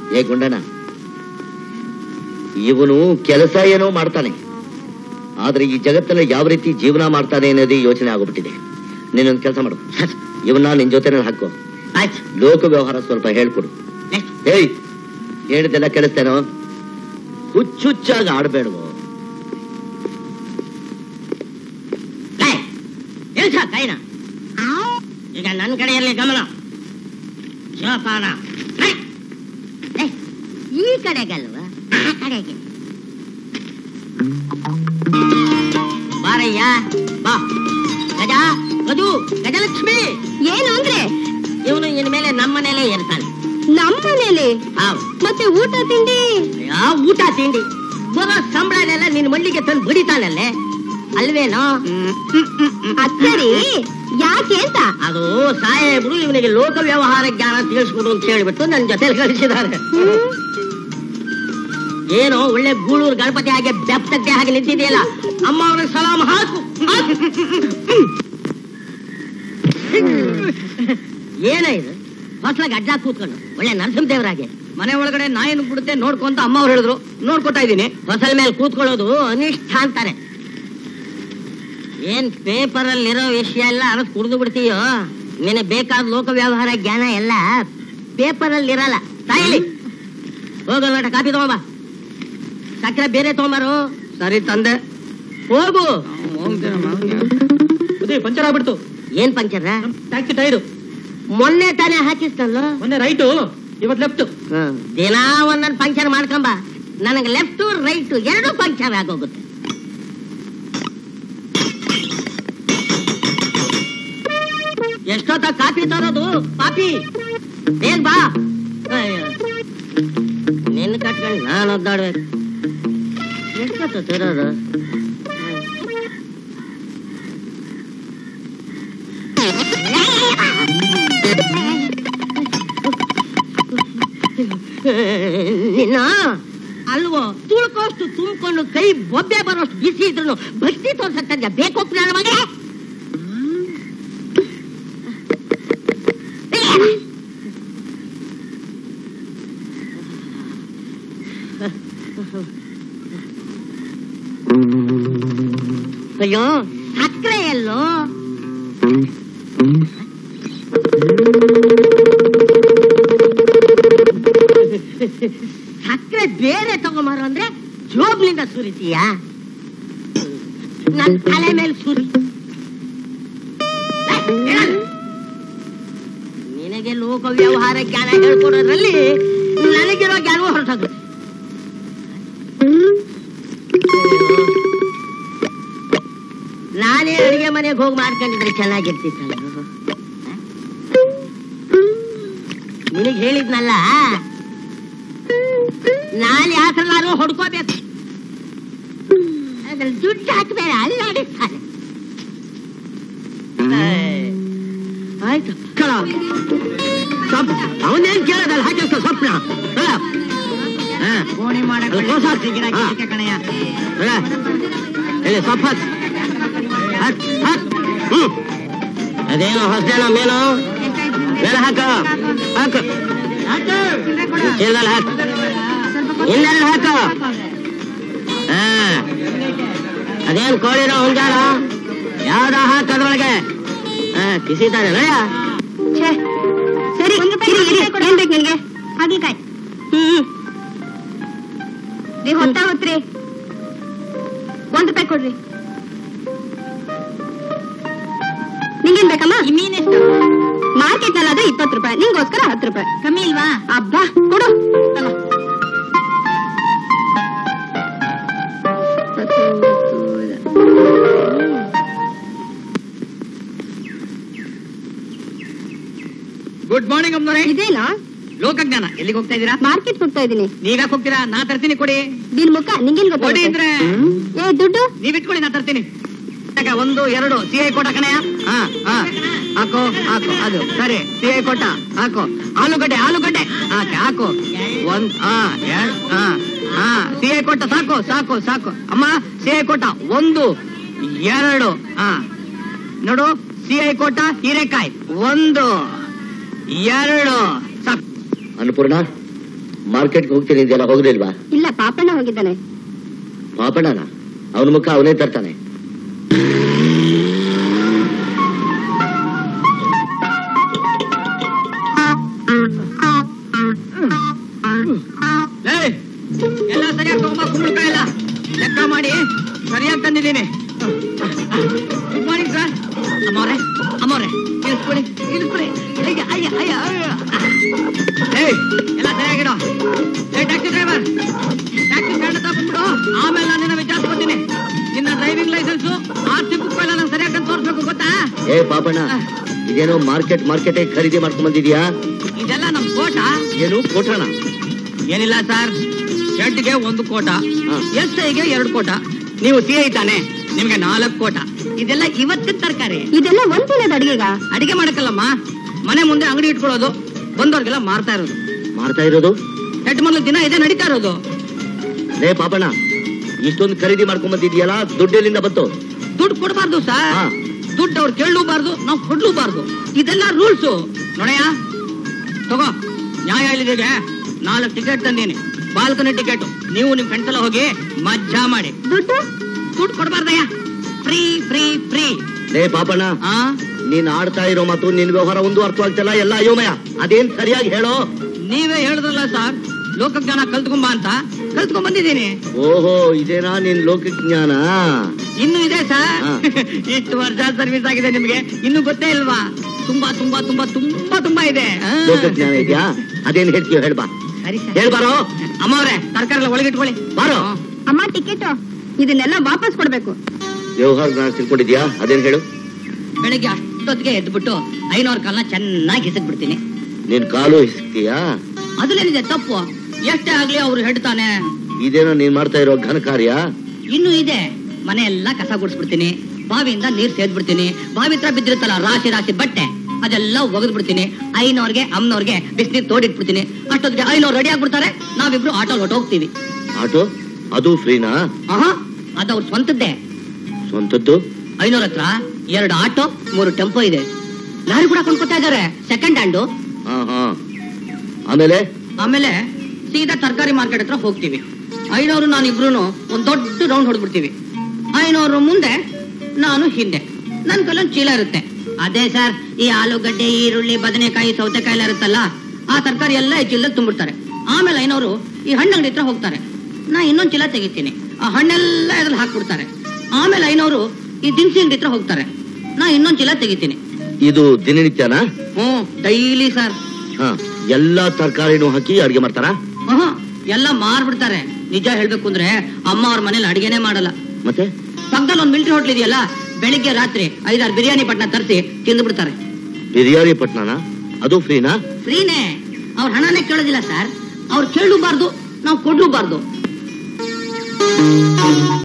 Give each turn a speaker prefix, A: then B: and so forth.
A: ಏ ಗುಂಡಣ್ಣ ಇವನು ಕೆಲಸ ಏನೋ ಮಾಡ್ತಾನೆ ಆದ್ರೆ ಈ ಜಗತ್ತಲ್ಲಿ ಯಾವ ರೀತಿ ಜೀವನ ಮಾಡ್ತಾನೆ ಅನ್ನೋದೇ ಯೋಚನೆ ಆಗೋಗ್ಬಿಟ್ಟಿದೆ ನೀನೊಂದು ಕೆಲಸ ಮಾಡು ಇವನ್ನ ನಿನ್ ಜೊತೆನಲ್ಲಿ ಹಾಕೋ
B: ಆಯ್ತು
A: ಲೋಕ ವ್ಯವಹಾರ ಸ್ವಲ್ಪ ಹೇಳ್ಕೊಡು ಏಯ್ ಹೇಳಿದೆಲ್ಲ ಕೇಳಿಸ್ತೇನೋ ಹುಚ್ಚುಚ್ಚಾಗಿ ಆಡ್ಬೇಡವೋ
B: ಎಲ್ಸ ಕೈನ ಈಗ ನನ್ನ ಕಡೆಯಲ್ಲಿ ಗಮನ ಜೋಪಾನ ಹೈ. ಏ, ಈ ಕಡೆಗಲ್ವಾ ಆ ಕಡೆಗೆ ಬಾರಯ್ಯ ಬಾ ಗಜ ಗಜು ಗಜಲಕ್ಷ್ಮಿ
C: ಏನು ಅಂದ್ರೆ
B: ಇವನು ಇನ್ಮೇಲೆ ನಮ್ಮನೇಲೆ ಇರ್ತಾನೆ
C: ನಮ್ಮನೇಲಿ
B: ಹೌದು
C: ಮತ್ತೆ ಊಟ ತಿಂಡಿ
B: ಯಾ ಊಟ ತಿಂಡಿ ಬರೋ ಸಂಬಳನೆಲ್ಲ ನಿನ್ ಮಳ್ಳಿಗೆ ತಂದು ಬಡಿತಾನಲ್ಲೇ ಅಲ್ವೇನೋ
C: ಅತ್ತರಿ ಯಾಕೆ ಅಂತ
B: ಅದು ಸಾಹೇಬ್ರು ಇವನಿಗೆ ಲೋಕ ವ್ಯವಹಾರ ಜ್ಞಾನ ತಿಳಿಸ್ಕೊಡು ಅಂತ ಹೇಳ್ಬಿಟ್ಟು ನನ್ನ ಜೊತೆ ಕಳಿಸಿದ್ದಾರೆ ಏನೋ ಒಳ್ಳೆ ಗೂಳೂರು ಗಣಪತಿ ಹಾಗೆ ಬೆಪ್ತಕ್ಕೆ ಹಾಗೆ ನಿಂತಿದೆಯಲ್ಲ ಅಮ್ಮ ಅವನ ಸಲಾಮ್ ಹಾಕು ಹಾಕು. ಏನ ಇದು ಹೊಸ್ಲಾಗ ಅಡ್ಡ ಕೂತ್ಕೊಂಡು ಒಳ್ಳೆ ನರಸಿಂಹದೇವರಾಗೆ
D: ಮನೆ ಒಳಗಡೆ ನಾಯಿ ನುಗ್ಬಿಡುತ್ತೆ ನೋಡ್ಕೊಂತ ಅಮ್ಮ ಅವ್ರು ಹೇಳಿದ್ರು ನೋಡ್ಕೊತಾ ಇದ್ದೀನಿ
B: ಹೊಸಲ ಮೇಲೆ ಕೂತ್ಕೊಳ್ಳೋದು ಅನಿಷ್ಠ ಅಂತಾರೆ ಏನ್ ಪೇಪರ್ ಅಲ್ಲಿರೋ ವಿಷಯ ಎಲ್ಲ ಅರಸ್ ಕುಡಿದು ಬಿಡ್ತೀಯೋ ನಿನಗೆ ಬೇಕಾದ ಲೋಕ ವ್ಯವಹಾರ ಜ್ಞಾನ ಎಲ್ಲ ಪೇಪರ್ ಅಲ್ಲಿ ಇರಲ್ಲ ತಾಯಿಲಿ ಹೋಗು ನೋಟ ಕಾಪಿ ತಗೊಂಬ ಸಕ್ಕರೆ ಬೇರೆ ತಗೊಂಬಾರು
D: ಸರಿ ತಂದೆ
B: ಹೋಗು
D: ಅದೇ ಪಂಚರ್ ಆಗ್ಬಿಡ್ತು
B: ಏನ್ ಪಂಚರ
D: ಟ್ಯಾಕ್ಸಿ ಟೈರು
B: ಮೊನ್ನೆ ತಾನೇ ಹಾಕಿಸ್ತಲ್ಲ
D: ಮೊನ್ನೆ ರೈಟು ಇವತ್ ಲೆಫ್ಟ್
B: ದಿನ ಒಂದೊಂದು ಪಂಚರ್ ಮಾಡ್ಕೊಂಬ ನನಗೆ ಲೆಫ್ಟ್ ರೈಟ್ ಎರಡು ಪಂಚರ್ ಆಗೋಗುತ್ತೆ ಎಷ್ಟೊತ್ತ ಕಾಪಿ ತರೋದು ಪಾಪಿ ಬೇಗ ಬಾ ಅಯ್ಯೋ. ನಿನ್ನ ಕಟ್ಕೊಂಡು ನಾನು ಒದ್ದಾಡ್ಬೇಕು ಎಷ್ಟೊತ್ತ ತರೋದು ನಿನ್ನ ಅಲ್ವೋ ತುಳ್ಕೋಷ್ಟು ತುಂಬಿಕೊಂಡು ಕೈ ಬೊಬ್ಬೆ ಬರೋಷ್ಟು ಬಿಸಿ ಇದ್ರು ಭಕ್ತಿ ತೋರ್ಸಕ್ತಂದ ಬೇಕು ನನ್ನ ಮಗ ಅಯ್ಯೋ ಸಕ್ಕರೆ ಎಲ್ಲೋ ಸಕ್ಕರೆ ಬೇರೆ ತಗೊಂಬಾರು ಅಂದ್ರೆ ಜೋಬ್ನಿಂದ ಸುರಿತೀಯ ನನ್ ತಲೆ ಮೇಲೆ ಸುರಿ ನಿನಗೆ ಲೋಕ ವ್ಯವಹಾರ ಜ್ಞಾನ ಹೇಳ್ಕೊಡೋದ್ರಲ್ಲಿ ನನಗಿರೋ ಜ್ಞಾನ ಹೊರಟೋಗುತ್ತೆ ನಾನೇ ಅಡಿಗೆ ಮನೆಗೆ ಹೋಗಿ ಮಾಡ್ಕೊಂಡಿದ್ರೆ ಚೆನ್ನಾಗಿರ್ತಿತ್ತಲ್ಲ ನಿನಗೆ ಹೇಳಿದ್ನಲ್ಲ ನಾನು ಯಾಕಲ್ಲಾರು ಹೊಡ್ಕೋಬೇಕು ಅದ್ರಲ್ಲಿ ದುಡ್ಡು ಹಾಕ್ಬೇಡ ಅಲ್ಲಾಡಿಸ್ತಾನೆ ಆಯ್ತು ಅವನೇನ್ ಕೇಳೋದಲ್ಲ ಹಾಕಿಸ್ಕೊ ಸ್ವಪ್ನ
D: ಕೋಣಿ ಮಾಡಕ್ಕೆ ಕಣಯ್ಯ
B: ಹೇಳಿ ಸೊಪ್ಪ ಹಾಕ್ ಹಾಕ್ ಹ್ಮ್ ಅದೇನು ಹೊಸದೇನೋ ಮೀನು ಮೇಲೆ ಹಾಕ ಹಾಕು ಚೀಲದಲ್ಲಿ ಹಾಕು ಇನ್ನೆರಡು ಹಾಕು ಹಾ ಅದೇನು ಕೋಳಿನೋ ಹುಂಜಾನ ಯಾವ್ದ ಹಾಕು ಅದ್ರೊಳಗೆ ಹಾ ಕಿಸಿತಾನೆ ನೋಡ
C: ಛೇ, ಸರಿ ಇರಿ, ಇರಿ. ಏನ್ ಬೇಕು ನಿನ್ಗೆ ಹಾಗಲಕಾಯಿ ಹ್ಮ್ ರೀ ಹೊತ್ತ ಹೊತ್ರಿ ಒಂದ್ ರೂಪಾಯಿ ಕೊಡ್ರಿ ನಿಂಗೇನ್ ಬೇಕಮ್ಮ ಮೀನೆಷ್ಟು ಮಾರ್ಕೆಟ್ ನಲ್ಲಿ ಇಪ್ಪತ್ತು ರೂಪಾಯಿ ನಿಂಗೋಸ್ಕರ ಹತ್ತು ರೂಪಾಯಿ ಕಮ್ಮಿ ಇಲ್ವಾ ಅಬ್ಬಾ ಕೊಡು ತಗೋ.
D: ಗುಡ್ ಮಾರ್ನಿಂಗ್ ಅಮ್ಮನವ್ರೆ
C: ಇದೇನಾ
D: ಲೋಕಜ್ಞಾನ ಎಲ್ಲಿಗೆ ಹೋಗ್ತಾ ಇದ್ದೀರಾ
C: ಮಾರ್ಕೆಟ್ ಹೋಗ್ತಾ ಇದೀನಿ
D: ನೀವ್ಯಾಕೆ ಹೋಗ್ತೀರಾ ನಾ ತರ್ತೀನಿ ಕೊಡಿ
C: ನಿನ್ ಮುಖ ನಿಂಗೇನ್
D: ಕೊಡಿ
C: ಗೊತ್ತಾಗುತ್ತೆ
D: ಅಂದ್ರೆ
C: ಏ ದುಡ್ಡು
D: ನೀವ್ ಇಟ್ಕೊಳ್ಳಿ ನಾ ತರ್ತೀನಿ ಯಾಕ, ಒಂದು ಎರಡು ಸಿ ಐ ಕೋಟ ಕಣಯ್ಯ ಹಾ ಹಾ ಹಾಕೋ ಹಾಕೋ ಅದು ಸರಿ ಸಿ ಐ ಕೋಟ ಹಾಕೋ ಆಲೂಗಡ್ಡೆ ಆಲೂಗಡ್ಡೆ ಹಾಕಿ ಹಾಕು ಒಂದ್ ಹಾ ಎರಡ್ ಹಾ ಹಾ ಸಿ ಐ ಕೋಟ ಸಾಕು ಸಾಕು ಸಾಕು ಅಮ್ಮ ಸಿ ಐ ಕೋಟ ಒಂದು ಎರಡು ಹಾ ನೋಡು ಸಿ ಐ ಕೋಟ ಹೀರೆಕಾಯಿ ಒಂದು ಎರಡು ಸಾಕು
A: ಅನ್ನಪೂರ್ಣ ಮಾರ್ಕೆಟ್ಗೆ ಹೋಗ್ತೀನಿ ಇದೆಲ್ಲ ಹೋಗ್ಲಿಲ್ವಾ
C: ಇಲ್ಲ ಪಾಪಣ್ಣ ಹೋಗಿದ್ದಾನೆ
A: ಪಾಪಣ್ಣನ ಅವನ ಮುಖ ಅವನೇ ತರ್ತಾನೆ
D: ಏಯ್, ಎಲ್ಲ ಸರಿಯಾಗಿ ತಗೊಂಬ ಕುಂಬಳಕಾಯಿ ಎಲ್ಲ ಲೆಕ್ಕ ಮಾಡಿ ಸರಿಯಾಗಿ ತಂದಿದ್ದೀನಿ ಗುಡ್ ಮಾರ್ನಿಂಗ್ ಸರ್ ಅಮ್ಮವ್ರೆ ಅಮ್ಮವ್ರೆ ಇಳಿಸ್ಕೊಡಿ ಇಳಿಸ್ಕೊಡಿ ಅಯ್ಯ ಅಯ್ಯ ಅಯ್ಯ ಅಯ್ಯ. ಏಯ್ ಎಲ್ಲ ಸರಿಯಾಗಿಡೋ ಏ ಟ್ಯಾಕ್ಸಿ ಡ್ರೈವರ್ ಟ್ಯಾಕ್ಸಿ ಸ್ಟ್ಯಾಂಡ್ ಹತ್ರ ಬಂದ್ಬಿಡು ಆಮೇಲೆ ನಾನು ನಿನ್ನ ವಿಚಾರಿಸ್ಕೊತೀನಿ ನಿನ್ನ driving licence R C book ಎಲ್ಲ ನಂಗೆ ಸರಿಯಾಗಿ ತೋರಿಸ್ಬೇಕು ಗೊತ್ತಾ
A: ಏ ಪಾಪಣ್ಣ ಇದೇನೋ ಮಾರ್ಕೆಟ್ ಮಾರ್ಕೆಟೇ ಖರೀದಿ ಮಾಡ್ಕೊಂಡ್ ಬಂದಿದ್ಯಾ
D: ಇದೆಲ್ಲ ನಮ್ ಕೋಟ
A: ಏನು ಕೋಟಣ
D: ಏನಿಲ್ಲ ಸರ್ ಶೆಡ್ಗೆ ಒಂದು ಕೋಟ
A: ಹಾ.
D: ಎಸ್ ಐಗೆ ಎರಡು ಕೋಟ ನೀವು ಸಿ ಐ ತಾನೆ ನಿಮ್ಗೆ ನಾಲ್ಕು ಕೋಟ ಇದೆಲ್ಲ ಇವತ್ತಿನ ತರಕಾರಿ
C: ಇದೆಲ್ಲ ಒಂದ್ ದಿನದ ಅಡಿಗೆಗ
D: ಅಡಿಗೆ ಮಾಡಕ್ಕಲ್ಲಮ್ಮ ಮನೆ ಮುಂದೆ ಅಂಗಡಿ ಇಟ್ಕೊಳ್ಳೋದು ಬಂದವ್ರಿಗೆಲ್ಲ ಮಾರ್ತಾ ಇರೋದು
A: ಮಾಡ್ತಾ ಇರೋದು
D: ಶೆಡ್ ಮೊದಲು ದಿನ ಇದೇ ನಡೀತಾ ಇರೋದು
A: ಲೇ ಪಾಪಣ್ಣ ಇಷ್ಟೊಂದು ಖರೀದಿ ಮಾಡ್ಕೊಂಡ್ ಬಂದಿದ್ಯಲ್ಲ ದುಡ್ಡೆಲ್ಲಿಂದ ಬಂತು
D: ದುಡ್ಡು ಕೊಡಬಾರ್ದು ಸರ್
A: ಹಾ.
D: ದುಡ್ಡು ಅವ್ರು ಕೇಳಲೂಬಾರ್ದು ನಾವು ಕೊಡ್ಲೂಬಾರ್ದು ಇದೆಲ್ಲ ರೂಲ್ಸು ನೋಡಯ್ಯ ತಗೋ ನ್ಯಾಯ ಹೇಳಿದಿಗೆ ನಾಲ್ಕು ಟಿಕೆಟ್ ತಂದೀನಿ ಬಾಲ್ಕನಿ ಟಿಕೆಟ್ ನೀವು ನಿಮ್ ಫ್ರೆಂಡ್ಸ್ ಎಲ್ಲ ಹೋಗಿ ಮಜ್ಜಾ ಮಾಡಿ
C: ದುಡ್ಡು
D: ದುಡ್ಡು ಕೊಡಬಾರ್ದಯ್ಯ ಫ್ರೀ ಫ್ರೀ ಫ್ರೀ
A: ಲೇ ಪಾಪಣ್ಣ
D: ಆ
A: ನೀನ್ ಆಡ್ತಾ ಇರೋ ಮತ್ತು ನಿನ್ ವ್ಯವಹಾರ ಒಂದು ಅರ್ಥವಾಗ್ತಿಲ್ಲ ಎಲ್ಲ ಅಯೋಮಯ ಅದೇನ್ ಸರಿಯಾಗಿ ಹೇಳೋ
D: ನೀವೇ ಹೇಳಿದ್ರಲ್ಲ ಸರ್ ಲೋಕಜ್ಞಾನ ಕಲ್ತ್ಕೊಂಬ ಅಂತ ಕಲ್ತ್ಕೊಂಡ್ ಬಂದಿದ್ದೀನಿ
A: ಓಹೋ ಇದೇನಾ ನಿನ್ ಲೋಕಜ್ಞಾನ
D: ಇನ್ನು ಇದೆ ಸರ್
A: ಹಾ.
D: ಇಷ್ಟು ವರ್ಷ ಸರ್ವಿಸ್ ಆಗಿದೆ ನಿಮ್ಗೆ ಇನ್ನು ಗೊತ್ತೇ ಇಲ್ವಾ ತುಂಬಾ ತುಂಬಾ ತುಂಬಾ ತುಂಬಾ ತುಂಬಾ ಇದೆ ಆ.
A: ಲೋಕಜ್ಞಾನ ಇದೆಯಾ ಅದೇನ್ ಹೇಳ್ತೀಯೋ ಹೇಳ್ಬಾ
D: ಸರಿ ಸರ್
A: ಹೇಳ್ಬಾರೋ
D: ಅಮ್ಮವ್ರೆ ತರಕಾರಿ ಎಲ್ಲ ಒಳಗಿಟ್ಕೊಳ್ಳಿ
A: ಬಾರೋ
C: ಅಮ್ಮ ಟಿಕೆಟ್ ಇದನ್ನೆಲ್ಲ ವಾಪಸ್ ಕೊಡ್ಬೇಕು
A: ವ್ಯವಹಾರ ಜ್ಞಾನ ತಿಳ್ಕೊಂಡಿದ್ಯಾ ಅದೇನ್ ಹೇಳು
D: ಬೆಳಿಗ್ಗೆ ಅಷ್ಟೊತ್ತಿಗೆ ಎದ್ಬಿಟ್ಟು ಐನೂರು ಕಾಲನ್ನ ಚೆನ್ನಾಗಿ ಹಿಸಕ್ ಬಿಡ್ತೀನಿ
A: ನೀನ್ ಕಾಲು ಹಿಸ್ತೀಯಾ
D: ಅದ್ರಲ್ಲೇನಿದೆ ತಪ್ಪು ಎಷ್ಟೇ ಆಗ್ಲಿ ಅವ್ರು ಹೇಳ್ತಾನೆ
A: ಇದೇನೋ ನೀನ್ ಮಾಡ್ತಾ ಇರೋ ಘನ ಕಾರ್ಯ
D: ಇನ್ನು ಇದೆ ಮನೆ ಎಲ್ಲ ಕಸ ಗುಡಿಸ್ಬಿಡ್ತೀನಿ ಬಾವಿಯಿಂದ ನೀರ್ ಸೇದ್ಬಿಡ್ತೀನಿ ಬಾವಿ ಹತ್ರ ಬಿದ್ದಿರುತ್ತಲ್ಲ ರಾಶಿ ರಾಶಿ ಬಟ್ಟೆ ಅದೆಲ್ಲ ಒಗೆದ್ ಬಿಡ್ತೀನಿ ಐನೋರ್ಗೆ ಅಮ್ಮನವ್ರಿಗೆ ಬಿಸಿನೀರ್ ತೋಡಿಟ್ಬಿಡ್ತೀನಿ ಅಷ್ಟೊತ್ತಿಗೆ ಐನೋರ್ ರೆಡಿ ಆಗ್ಬಿಡ್ತಾರೆ ನಾವಿಬ್ರು ಆಟೋ ಹೋಗ್ತೀವಿ
A: ಆಟೋ ಅದು ಫ್ರೀನಾ
D: ಆಹಾ ಅದು ಅವ್ರ ಸ್ವಂತದ್ದೇ
A: ಸ್ವಂತದ್ದು
D: ಐನೂರ ಹತ್ರ ಎರಡು ಆಟೋ ಮೂರು ಟೆಂಪೋ ಇದೆ ಲಾರಿ ಕೂಡ ಕೊಂಡ್ಕೊತಾ ಇದಾರೆ ಸೆಕೆಂಡ್ ಹ್ಯಾಂಡು
A: ಹಾ ಹಾ ಆಮೇಲೆ
D: ಆಮೇಲೆ ಸೀದಾ ತರಕಾರಿ ಮಾರ್ಕೆಟ್ ಹತ್ರ ಹೋಗ್ತೀವಿ ಐನೂರು ನಾನು ಇಬ್ರು ಒಂದ್ ದೊಡ್ಡ ರೌಂಡ್ ಹೊಡೆದ್ಬಿಡ್ತೀವಿ ಐನೂರು ಮುಂದೆ ನಾನು ಹಿಂದೆ ನನ್ ಕಲ್ಲೊಂದ್ ಚೀಲ ಇರುತ್ತೆ ಅದೇ ಸರ್ ಈ ಆಲೂಗಡ್ಡೆ ಈರುಳ್ಳಿ ಬದನೆಕಾಯಿ ಸೌತೆಕಾಯಿ ಎಲ್ಲ ಇರುತ್ತಲ್ಲ ಆ ತರಕಾರಿ ಎಲ್ಲ ಈ ಚೀಲದಲ್ಲಿ ತುಂಬಿಡ್ತಾರೆ ಆಮೇಲೆ ಐನೂರು ಈ ಹಣ್ಣಂಗಡಿ ಹತ್ರ ಹೋಗ್ತಾರೆ ನಾ ಇನ್ನೊಂದ್ ಚೀಲ ತೆಗಿತೀನಿ ಆ ಹಣ್ಣೆಲ್ಲ ಇದ್ರಲ್ಲಿ ಹಾಕ್ಬಿಡ್ತಾರೆ ಆಮೇಲೆ ಐನೂರು ಈ ದಿನಸಿ ಅಂಗಡಿ ಹತ್ರ ಹೋಗ್ತಾರೆ ನಾ ಇನ್ನೊಂದ್ ಚೀಲ ತೆಗಿತೀನಿ
A: ಇದು ದಿನನಿತ್ಯನಾ
D: ಹ್ಮ್ ಡೈಲಿ ಸರ್
A: ಹಾ ಎಲ್ಲಾ ತರಕಾರಿನೂ ಹಾಕಿ ಅಡ್ಗೆ ಮಾಡ್ತಾರಾ
D: ಆಹಾ, ಎಲ್ಲ ಮಾರ್ಬಿಡ್ತಾರೆ ನಿಜ ಹೇಳ್ಬೇಕು ಅಂದ್ರೆ ಅಮ್ಮ ಅವ್ರ ಮನೇಲಿ ಅಡಿಗೆನೆ ಮಾಡಲ್ಲ
A: ಮತ್ತೆ
D: ಪಕ್ಕದಲ್ಲಿ ಒಂದ್ ಮಿಲಿಟರಿ ಹೋಟ್ಲ್ ಇದೆಯಲ್ಲ ಬೆಳಿಗ್ಗೆ ರಾತ್ರಿ ಐದಾರು ಬಿರಿಯಾನಿ ಪಟ್ನ ತರಿಸಿ ತಿಂದು ಬಿಡ್ತಾರೆ
A: ಬಿರಿಯಾನಿ ಪಟ್ನಾನ ಅದು ಫ್ರೀನಾ
D: ಫ್ರೀನೇ ಅವ್ರ ಹಣನೇ ಕೇಳೋದಿಲ್ಲ ಸರ್ ಅವ್ರು ಕೇಳಲೂಬಾರ್ದು ನಾವು ಕೊಡ್ಲೂಬಾರ್ದು